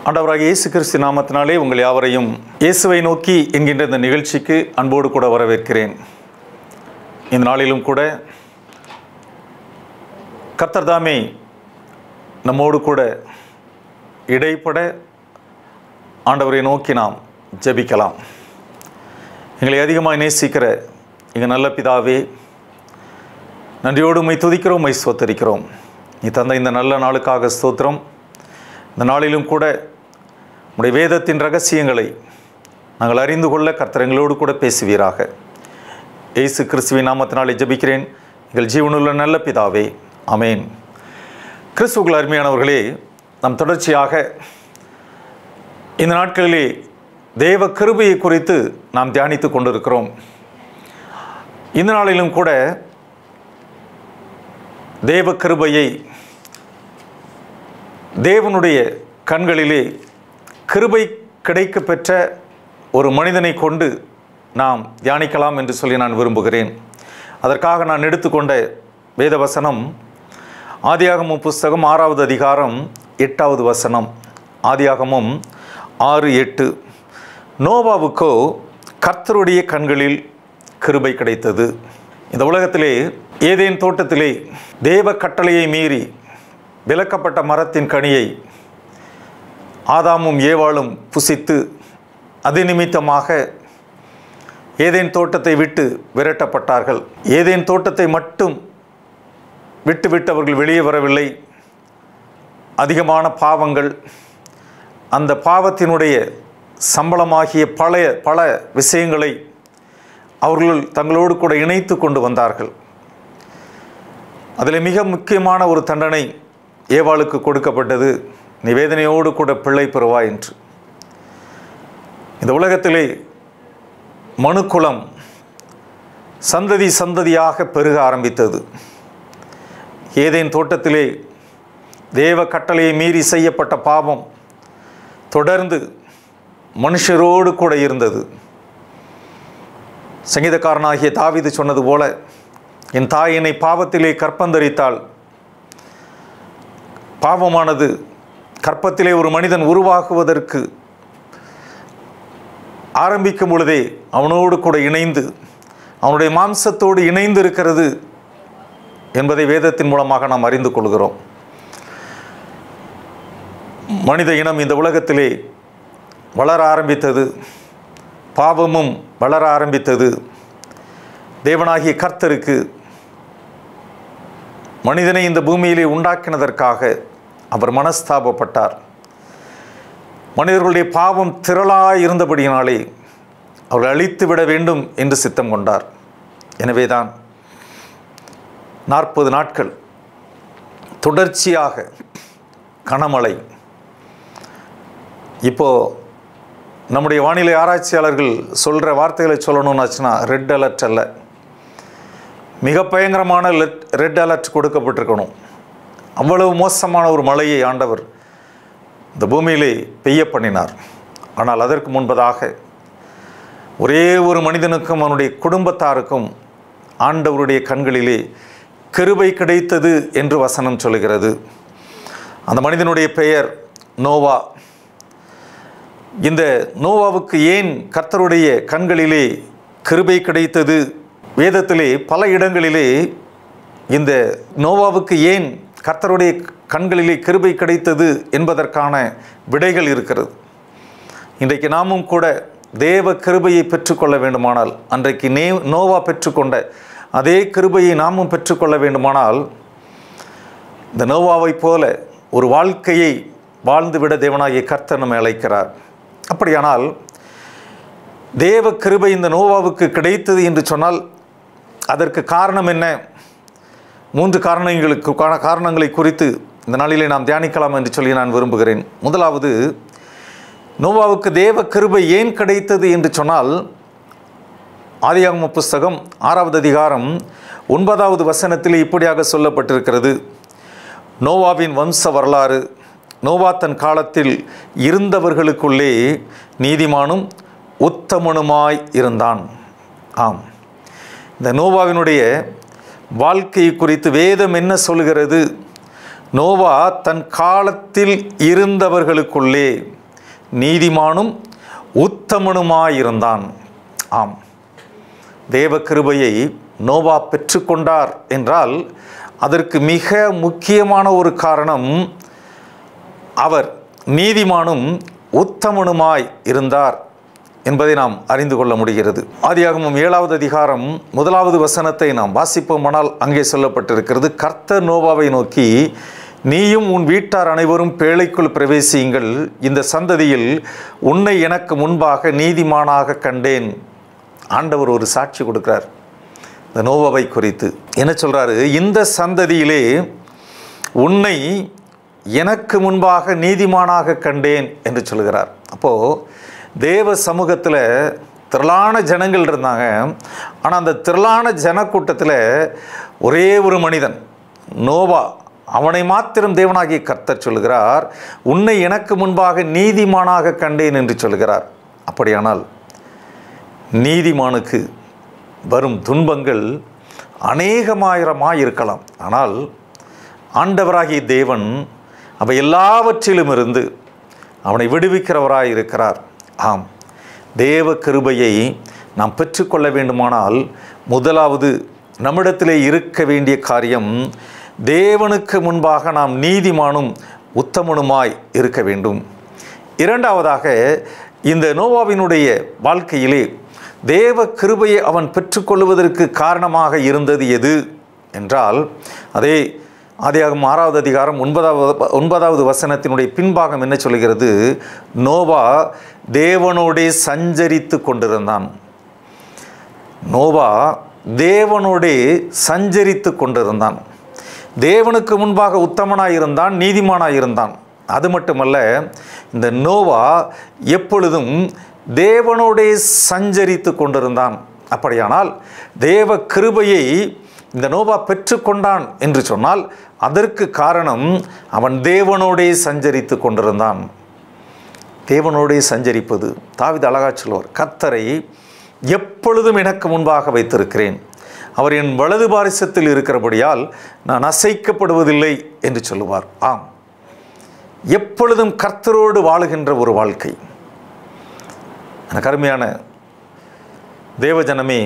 ஆண்டவராக இயேசு கிறிஸ்து நாமத்தினாலே உங்கள் யாவரையும் இயேசுவை நோக்கி என்கின்ற இந்த நிகழ்ச்சிக்கு அன்போடு கூட வரவேற்கிறேன் இந்த நாளிலும் கூட கர்த்தர் தாமே நம்மோடு கூட இடைப்பட ஆண்டவரை நோக்கி நாம் ஜெபிக்கலாம் எங்களை அதிகமாக நேசிக்கிற எங்கள் நல்ல பிதாவே நன்றியோடு உம்மை துதிக்கிறோம் உம்மை ஸ்தோத்தரிக்கிறோம் நீ தந்த இந்த நல்ல நாளுக்காக ஸ்தோத்திரம் இந்த நாளிலும் கூட உடைய வேதத்தின் ரகசியங்களை நாங்கள் அறிந்து கொள்ள கர்த்தர் எங்களோடு கூட பேசுவீராக இயேசு கிறிஸ்துவின் நாமத்தினாலே ஜெபிக்கிறேன் எங்கள் ஜீவனுள்ள நல்ல பிதாவே அமேன் கிறிஸ்துவுக்குள் அருமையானவர்களே நாம் தொடர்ச்சியாக இந்த நாட்களிலே தேவ கிருபையை குறித்து நாம் தியானித்து கொண்டிருக்கிறோம் இந்த நாளிலும் கூட தேவ கிருபையை தேவனுடைய கண்களிலே கிருபை கிடைக்க பெற்ற ஒரு மனிதனை கொண்டு நாம் தியானிக்கலாம் என்று சொல்லி நான் விரும்புகிறேன் அதற்காக நான் எடுத்துக்கொண்ட வேதவசனம் ஆதியாகமம் புஸ்தகம் ஆறாவது அதிகாரம் எட்டாவது வசனம் ஆதியாகமம் ஆறு எட்டு நோவாவுக்கோ கர்த்தருடைய கண்களில் கிருபை கிடைத்தது இந்த உலகத்திலே ஏதேன் தோட்டத்திலே தேவ கட்டளையை மீறி விலக்கப்பட்ட மரத்தின் கனியை ஆதாமும் ஏவாளும் புசித்து அது நிமித்தமாக ஏதேன் தோட்டத்தை விட்டு விரட்டப்பட்டார்கள் ஏதேன் தோட்டத்தை மட்டும் விட்டு விட்டு அவர்கள் வெளியே வரவில்லை அதிகமான பாவங்கள் அந்த பாவத்தினுடைய சம்பளமாகிய பழைய பல விஷயங்களை அவர்கள் தங்களோடு கூட இணைத்து கொண்டு வந்தார்கள் அதில் மிக முக்கியமான ஒரு தண்டனை ஏவாளுக்கு கொடுக்கப்பட்டது நிவேதனையோடு கூட பிள்ளை பெறுவாய் என்று இந்த உலகத்திலே மனுக்குலம் சந்ததி சந்ததியாக பெருக ஆரம்பித்தது ஏதேன் தோட்டத்திலே தேவ கட்டளையை மீறி செய்யப்பட்ட பாவம் தொடர்ந்து மனுஷரோடு கூட இருந்தது சங்கீதக்காரனாகிய தாவிது சொன்னது போல என் தாய் என்னை பாவத்திலே கற்பந்தரித்தாள் பாவமானது கற்பத்திலே ஒரு மனிதன் உருவாகுவதற்கு ஆரம்பிக்கும் பொழுதே அவனோடு கூட இணைந்து அவனுடைய மாம்சத்தோடு இணைந்து இருக்கிறது என்பதை வேதத்தின் மூலமாக நாம் அறிந்து கொள்கிறோம் மனித இனம் இந்த உலகத்திலே வளர ஆரம்பித்தது பாவமும் வளர ஆரம்பித்தது தேவனாகிய கர்த்தருக்கு மனிதனை இந்த பூமியிலே உண்டாக்கினதற்காக அவர் மனஸ்தாபப்பட்டார் மனிதர்களுடைய பாவம் திரளாய் இருந்தபடியினாலே அவர்கள் அழித்து விட வேண்டும் என்று சித்தம் கொண்டார் எனவேதான் நாற்பது நாட்கள் தொடர்ச்சியாக கனமழை இப்போ நம்முடைய வானிலை ஆராய்ச்சியாளர்கள் சொல்கிற வார்த்தைகளை சொல்லணும்னாச்சுன்னா ரெட் அலர்ட் அல்ல மிக பயங்கரமான லெட் ரெட் அலர்ட் கொடுக்கப்பட்டிருக்கணும் அவ்வளவு மோசமான ஒரு மழையை ஆண்டவர் இந்த பூமியிலே பெய்ய பண்ணினார் ஆனால் அதற்கு முன்பதாக ஒரே ஒரு மனிதனுக்கும் அவனுடைய குடும்பத்தாருக்கும் ஆண்டவருடைய கண்களிலே கிருபை கிடைத்தது என்று வசனம் சொல்கிறது அந்த மனிதனுடைய பெயர் நோவா இந்த நோவாவுக்கு ஏன் கர்த்தருடைய கண்களிலே கிருபை கிடைத்தது வேதத்திலே பல இடங்களிலே இந்த நோவாவுக்கு ஏன் கர்த்தருடைய கண்களிலே கிருபை கிடைத்தது என்பதற்கான விடைகள் இருக்கிறது இன்றைக்கு நாமும் கூட தேவ கிருபையை பெற்றுக்கொள்ள வேண்டுமானால் அன்றைக்கு நே நோவா பெற்றுக்கொண்ட அதே கிருபையை நாமும் பெற்றுக்கொள்ள வேண்டுமானால் இந்த நோவாவைப் போல ஒரு வாழ்க்கையை வாழ்ந்துவிட தேவனாகிய கர்த்தர் நம்மை அழைக்கிறார் அப்படியானால் தேவ கிருபை இந்த நோவாவுக்கு கிடைத்தது என்று சொன்னால் அதற்கு காரணம் என்ன மூன்று காரணங்களுக்கு காரணங்களை குறித்து இந்த நாளிலே நாம் தியானிக்கலாம் என்று சொல்லி நான் விரும்புகிறேன் முதலாவது நோவாவுக்கு தேவ கிருபை ஏன் கிடைத்தது என்று சொன்னால் ஆதியாகம புஸ்தகம் ஆறாவது அதிகாரம் ஒன்பதாவது வசனத்தில் இப்படியாக சொல்லப்பட்டிருக்கிறது நோவாவின் வம்ச வரலாறு நோவா தன் காலத்தில் இருந்தவர்களுக்குள்ளே நீதிமானும் உத்தமனுமாய் இருந்தான் ஆம் இந்த நோவாவினுடைய வாழ்க்கையை குறித்து வேதம் என்ன சொல்கிறது நோவா தன் காலத்தில் இருந்தவர்களுக்குள்ளே நீதிமானும் உத்தமனுமாயிருந்தான் ஆம் தேவ கிருபையை நோவா பெற்றுக்கொண்டார் என்றால் அதற்கு மிக முக்கியமான ஒரு காரணம் அவர் நீதிமானும் உத்தமனுமாய் இருந்தார் என்பதை நாம் அறிந்து கொள்ள முடிகிறது ஆதியாகமம் ஏழாவது அதிகாரம் முதலாவது வசனத்தை நாம் வாசிப்போமானால் அங்கே சொல்லப்பட்டிருக்கிறது கர்த்தர் நோவாவை நோக்கி நீயும் உன் வீட்டார் அனைவரும் பேழைக்குள் பிரவேசியுங்கள் இந்த சந்ததியில் உன்னை எனக்கு முன்பாக நீதிமானாக கண்டேன் ஆண்டவர் ஒரு சாட்சி கொடுக்கிறார் இந்த நோவாவை குறித்து என்ன சொல்றாரு இந்த சந்ததியிலே உன்னை எனக்கு முன்பாக நீதிமானாக கண்டேன் என்று சொல்கிறார் அப்போது தேவ சமூகத்தில் திரளான ஜனங்கள் இருந்தாங்க ஆனால் அந்த திரளான ஜனக்கூட்டத்தில் ஒரே ஒரு மனிதன் நோவா அவனை மாத்திரம் தேவனாகிய கர்த்தர் சொல்கிறார் உன்னை எனக்கு முன்பாக நீதிமானாக கண்டேன் என்று சொல்கிறார் அப்படியானால் நீதிமானுக்கு வரும் துன்பங்கள் அநேகமாயிரமாய் இருக்கலாம் ஆனால் ஆண்டவராகிய தேவன் அவை எல்லாவற்றிலும் இருந்து அவனை விடுவிக்கிறவராய் இருக்கிறார் ஆம் தேவ கிருபையை நாம் பெற்றுக்கொள்ள வேண்டுமானால் முதலாவது நம்மிடத்திலே இருக்க வேண்டிய காரியம் தேவனுக்கு முன்பாக நாம் நீதிமானும் உத்தமனுமாய் இருக்க வேண்டும் இரண்டாவதாக இந்த நோவாவினுடைய வாழ்க்கையிலே தேவ கிருபையை அவன் பெற்றுக்கொள்வதற்கு காரணமாக இருந்தது எது என்றால் அதே ஆதியாகும் ஆறாவது அதிகாரம் ஒன்பதாவது ஒன்பதாவது வசனத்தினுடைய பின்பாகம் என்ன சொல்கிறது நோவா தேவனோடே சஞ்சரித்து கொண்டிருந்தான் நோவா தேவனோடே சஞ்சரித்து கொண்டிருந்தான் தேவனுக்கு முன்பாக உத்தமனாய் இருந்தான் நீதிமானாய் இருந்தான் அது மட்டுமல்ல இந்த நோவா எப்பொழுதும் தேவனோடே சஞ்சரித்து கொண்டிருந்தான் அப்படியானால் தேவ கிருபையை இந்த நோவா பெற்றுக்கொண்டான் என்று சொன்னால் அதற்கு காரணம் அவன் தேவனோடே சஞ்சரித்து கொண்டிருந்தான் தேவனோடே சஞ்சரிப்பது தாவித அழகா சொல்வார் கத்தரை எப்பொழுதும் எனக்கு முன்பாக வைத்திருக்கிறேன் அவர் என் வலது பாரிசத்தில் இருக்கிறபடியால் நான் அசைக்கப்படுவதில்லை என்று சொல்லுவார் ஆம் எப்பொழுதும் கர்த்தரோடு வாழுகின்ற ஒரு வாழ்க்கை எனக்கு அருமையான தேவஜனமே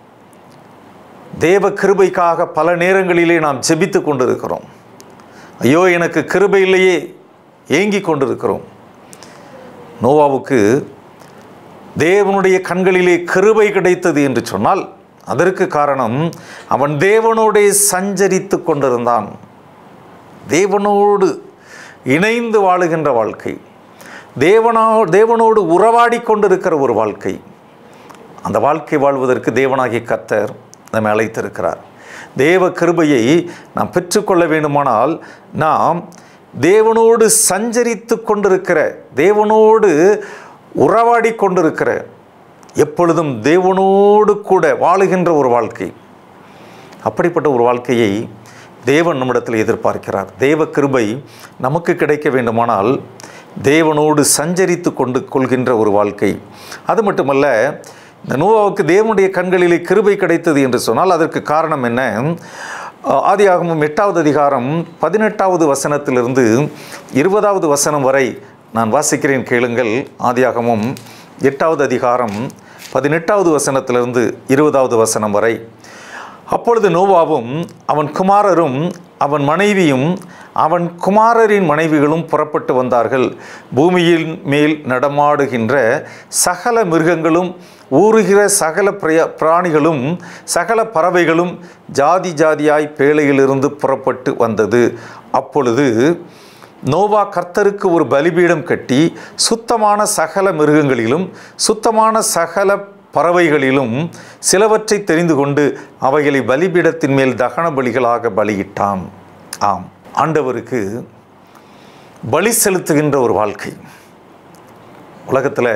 தேவ கிருபைக்காக பல நேரங்களிலே நாம் ஜெபித்து கொண்டிருக்கிறோம் ஐயோ எனக்கு கிருபை இல்லையே ஏங்கி கொண்டிருக்கிறோம் நோவாவுக்கு தேவனுடைய கண்களிலே கிருபை கிடைத்தது என்று சொன்னால் அதற்கு காரணம் அவன் தேவனோடே சஞ்சரித்து கொண்டிருந்தான் தேவனோடு இணைந்து வாழுகின்ற வாழ்க்கை தேவனோ தேவனோடு உறவாடி கொண்டிருக்கிற ஒரு வாழ்க்கை அந்த வாழ்க்கை வாழ்வதற்கு தேவனாகிய கர்த்தர் நம்மை அழைத்திருக்கிறார் தேவ கிருபையை நாம் பெற்றுக்கொள்ள வேண்டுமானால் நாம் தேவனோடு சஞ்சரித்து கொண்டிருக்கிற தேவனோடு உறவாடி கொண்டிருக்கிற எப்பொழுதும் தேவனோடு கூட வாழுகின்ற ஒரு வாழ்க்கை அப்படிப்பட்ட ஒரு வாழ்க்கையை தேவன் நம்மிடத்தில் எதிர்பார்க்கிறார் தேவ கிருபை நமக்கு கிடைக்க வேண்டுமானால் தேவனோடு சஞ்சரித்து கொண்டு கொள்கின்ற ஒரு வாழ்க்கை அது மட்டுமல்ல இந்த நோவாவுக்கு தேவனுடைய கண்களிலே கிருபை கிடைத்தது என்று சொன்னால் அதற்கு காரணம் என்ன ஆதியாகமும் எட்டாவது அதிகாரம் பதினெட்டாவது வசனத்திலிருந்து இருபதாவது வசனம் வரை நான் வாசிக்கிறேன் கேளுங்கள் ஆதியாகமும் எட்டாவது அதிகாரம் பதினெட்டாவது வசனத்திலிருந்து இருபதாவது வசனம் வரை அப்பொழுது நோவாவும் அவன் குமாரரும் அவன் மனைவியும் அவன் குமாரரின் மனைவிகளும் புறப்பட்டு வந்தார்கள் பூமியின் மேல் நடமாடுகின்ற சகல மிருகங்களும் ஊறுகிற சகல பிரிய பிராணிகளும் சகல பறவைகளும் ஜாதி ஜாதியாய் பேழையிலிருந்து புறப்பட்டு வந்தது அப்பொழுது நோவா கர்த்தருக்கு ஒரு பலிபீடம் கட்டி சுத்தமான சகல மிருகங்களிலும் சுத்தமான சகல பறவைகளிலும் சிலவற்றை தெரிந்து கொண்டு அவைகளை பலிபீடத்தின் மேல் தகன பலிகளாக பலியிட்டான் ஆம் ஆண்டவருக்கு பலி செலுத்துகின்ற ஒரு வாழ்க்கை உலகத்தில்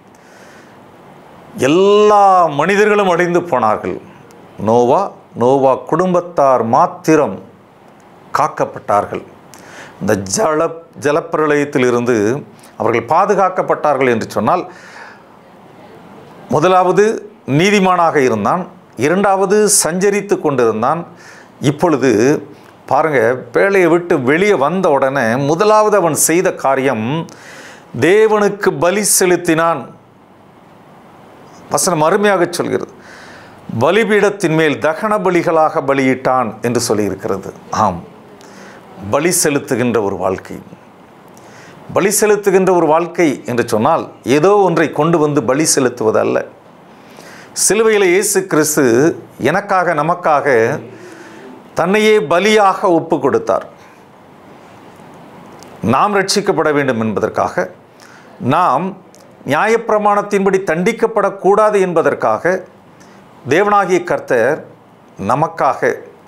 எல்லா மனிதர்களும் அடைந்து போனார்கள் நோவா நோவா குடும்பத்தார் மாத்திரம் காக்கப்பட்டார்கள் இந்த ஜல ஜலப்பிரளயத்திலிருந்து அவர்கள் பாதுகாக்கப்பட்டார்கள் என்று சொன்னால் முதலாவது நீதிமானாக இருந்தான் இரண்டாவது சஞ்சரித்து கொண்டிருந்தான் இப்பொழுது பாருங்க பேழையை விட்டு வெளியே வந்த உடனே முதலாவது அவன் செய்த காரியம் தேவனுக்கு பலி செலுத்தினான் வசனம் அருமையாக சொல்கிறது பலிபீடத்தின் மேல் தகன பலிகளாக பலியிட்டான் என்று சொல்லியிருக்கிறது ஆம் பலி செலுத்துகின்ற ஒரு வாழ்க்கை பலி செலுத்துகின்ற ஒரு வாழ்க்கை என்று சொன்னால் ஏதோ ஒன்றை கொண்டு வந்து பலி செலுத்துவது அல்ல சிலுவையில் இயேசு கிறிஸ்து எனக்காக நமக்காக தன்னையே பலியாக ஒப்பு கொடுத்தார் நாம் ரட்சிக்கப்பட வேண்டும் என்பதற்காக நாம் நியாயப்பிரமாணத்தின்படி தண்டிக்கப்படக்கூடாது என்பதற்காக தேவனாகிய கர்த்தர் நமக்காக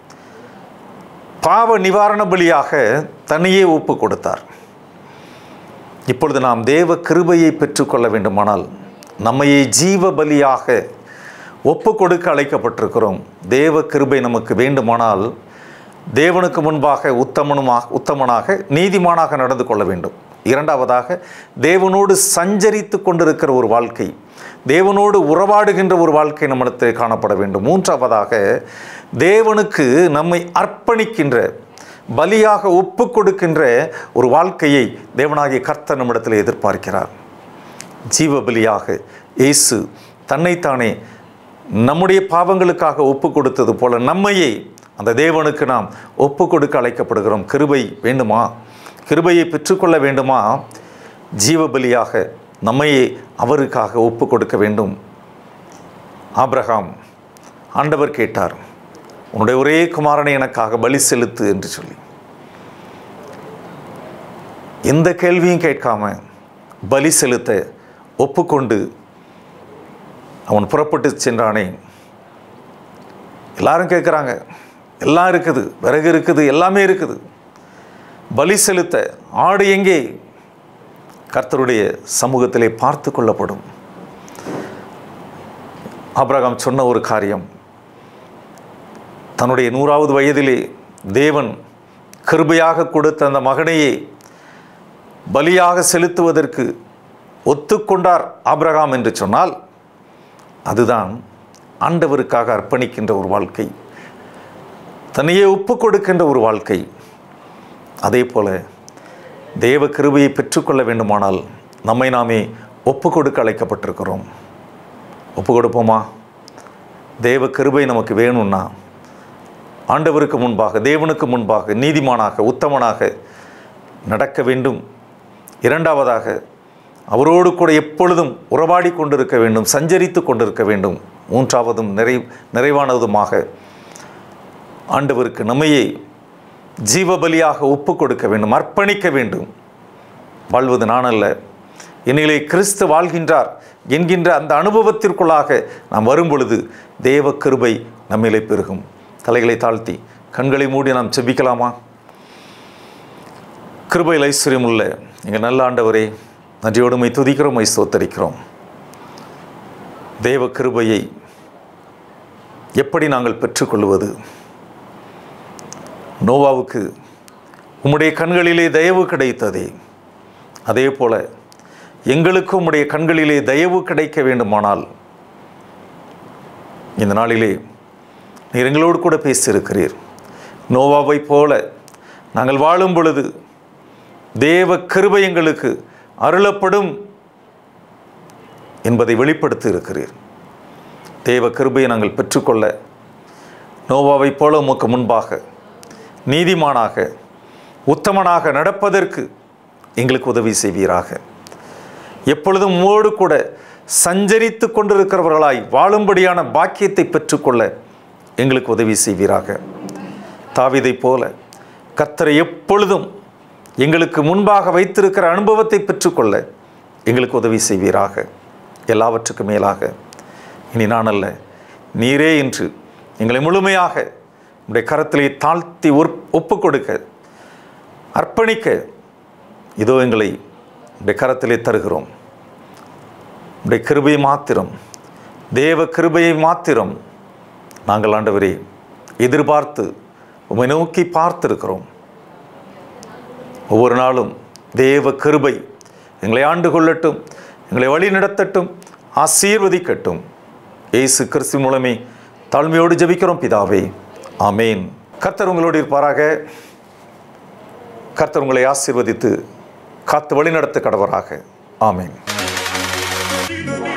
பாவ நிவாரண பலியாக தன்னையே ஒப்பு கொடுத்தார் இப்பொழுது நாம் தேவ கிருபையை பெற்றுக்கொள்ள வேண்டுமானால் நம்மையே ஜீவ பலியாக ஒப்பு கொடுக்க அழைக்கப்பட்டிருக்கிறோம் தேவ கிருபை நமக்கு வேண்டுமானால் தேவனுக்கு முன்பாக உத்தமனுமாக உத்தமனாக நீதிமானாக நடந்து கொள்ள வேண்டும் இரண்டாவதாக தேவனோடு சஞ்சரித்து கொண்டிருக்கிற ஒரு வாழ்க்கை தேவனோடு உறவாடுகின்ற ஒரு வாழ்க்கை நம்மிடத்தில் காணப்பட வேண்டும் மூன்றாவதாக தேவனுக்கு நம்மை அர்ப்பணிக்கின்ற பலியாக ஒப்பு கொடுக்கின்ற ஒரு வாழ்க்கையை தேவனாகிய கர்த்தர் நம்மிடத்தில் எதிர்பார்க்கிறார் ஜீவ பலியாக இயேசு தன்னைத்தானே நம்முடைய பாவங்களுக்காக ஒப்பு கொடுத்தது போல நம்மையே அந்த தேவனுக்கு நாம் ஒப்பு கொடுக்க அழைக்கப்படுகிறோம் கிருபை வேண்டுமா கிருபையை பெற்றுக்கொள்ள வேண்டுமா ஜீவ பலியாக நம்மையே அவருக்காக ஒப்பு கொடுக்க வேண்டும் ஆபிரகாம் ஆண்டவர் கேட்டார் உன்னுடைய ஒரே குமாரனை எனக்காக பலி செலுத்து என்று சொல்லி எந்த கேள்வியும் கேட்காம பலி செலுத்த ஒப்புக்கொண்டு அவன் புறப்பட்டு சென்றானே எல்லாரும் கேட்குறாங்க எல்லாம் இருக்குது விறகு இருக்குது எல்லாமே இருக்குது பலி செலுத்த ஆடு எங்கே கர்த்தருடைய சமூகத்திலே பார்த்து கொள்ளப்படும் ஆபிரகாம் சொன்ன ஒரு காரியம் தன்னுடைய நூறாவது வயதிலே தேவன் கிருபையாக கொடுத்த அந்த மகனையே பலியாக செலுத்துவதற்கு ஒத்துக்கொண்டார் ஆபிரகாம் என்று சொன்னால் அதுதான் ஆண்டவருக்காக அர்ப்பணிக்கின்ற ஒரு வாழ்க்கை தன்னையே ஒப்பு கொடுக்கின்ற ஒரு வாழ்க்கை அதே போல தேவ கிருபையை பெற்றுக்கொள்ள வேண்டுமானால் நம்மை நாமே ஒப்பு கொடுக்க அழைக்கப்பட்டிருக்கிறோம் ஒப்பு கொடுப்போமா தேவ கிருபை நமக்கு வேணும்னா ஆண்டவருக்கு முன்பாக தேவனுக்கு முன்பாக நீதிமானாக உத்தமனாக நடக்க வேண்டும் இரண்டாவதாக அவரோடு கூட எப்பொழுதும் உறவாடி கொண்டிருக்க வேண்டும் சஞ்சரித்து கொண்டிருக்க வேண்டும் மூன்றாவதும் நிறை நிறைவானதுமாக ஆண்டவருக்கு நம்மையே ஜீவபலியாக ஒப்பு கொடுக்க வேண்டும் அர்ப்பணிக்க வேண்டும் வாழ்வது நான் அல்ல என்னிலே கிறிஸ்து வாழ்கின்றார் என்கின்ற அந்த அனுபவத்திற்குள்ளாக நாம் வரும் பொழுது தேவ கிருபை நம்மிலே பெருகும் தலைகளை தாழ்த்தி கண்களை மூடி நாம் செபிக்கலாமா கிருபையில் ஐஸ்வர்யம் உள்ள எங்கள் நல்ல ஆண்டவரே நன்றியோடுமை துதிக்கிறோம் மை ஸ்தோத்தரிக்கிறோம் தேவ கிருபையை எப்படி நாங்கள் பெற்றுக்கொள்வது நோவாவுக்கு உம்முடைய கண்களிலே தயவு கிடைத்ததே அதே போல எங்களுக்கு உம்முடைய கண்களிலே தயவு கிடைக்க வேண்டுமானால் இந்த நாளிலே நீர் எங்களோடு கூட பேசியிருக்கிறீர் நோவாவை போல நாங்கள் வாழும் பொழுது தேவ கிருபை எங்களுக்கு அருளப்படும் என்பதை வெளிப்படுத்தி இருக்கிறீர் தேவ கிருபையை நாங்கள் பெற்றுக்கொள்ள நோவாவைப் போல உமக்கு முன்பாக நீதிமானாக உத்தமனாக நடப்பதற்கு எங்களுக்கு உதவி செய்வீராக எப்பொழுதும் உம்மோடு கூட சஞ்சரித்து கொண்டிருக்கிறவர்களாய் வாழும்படியான பாக்கியத்தை பெற்றுக்கொள்ள எங்களுக்கு உதவி செய்வீராக தாவிதைப் போல கர்த்தரை எப்பொழுதும் எங்களுக்கு முன்பாக வைத்திருக்கிற அனுபவத்தை பெற்றுக்கொள்ள எங்களுக்கு உதவி செய்வீராக எல்லாவற்றுக்கும் மேலாக இனி நான் அல்ல நீரே என்று எங்களை முழுமையாக உடைய கரத்திலே தாழ்த்தி ஒப்பு கொடுக்க அர்ப்பணிக்க இதோ எங்களை உடைய கரத்திலே தருகிறோம் உடைய கிருபையை மாத்திரம் தேவ கிருபையை மாத்திரம் நாங்கள் ஆண்டவரே எதிர்பார்த்து உம்மை நோக்கி பார்த்திருக்கிறோம் ஒவ்வொரு நாளும் தேவ கிருபை எங்களை ஆண்டு கொள்ளட்டும் எங்களை வழி நடத்தட்டும் ஆசீர்வதிக்கட்டும் இயேசு கிறிஸ்து மூலமே தாழ்மையோடு ஜெபிக்கிறோம் பிதாவே ஆமேன் கர்த்தர் உங்களோடு இருப்பாராக கர்த்தர் உங்களை ஆசீர்வதித்து காத்து வழி நடத்த கடவராக ஆமீன்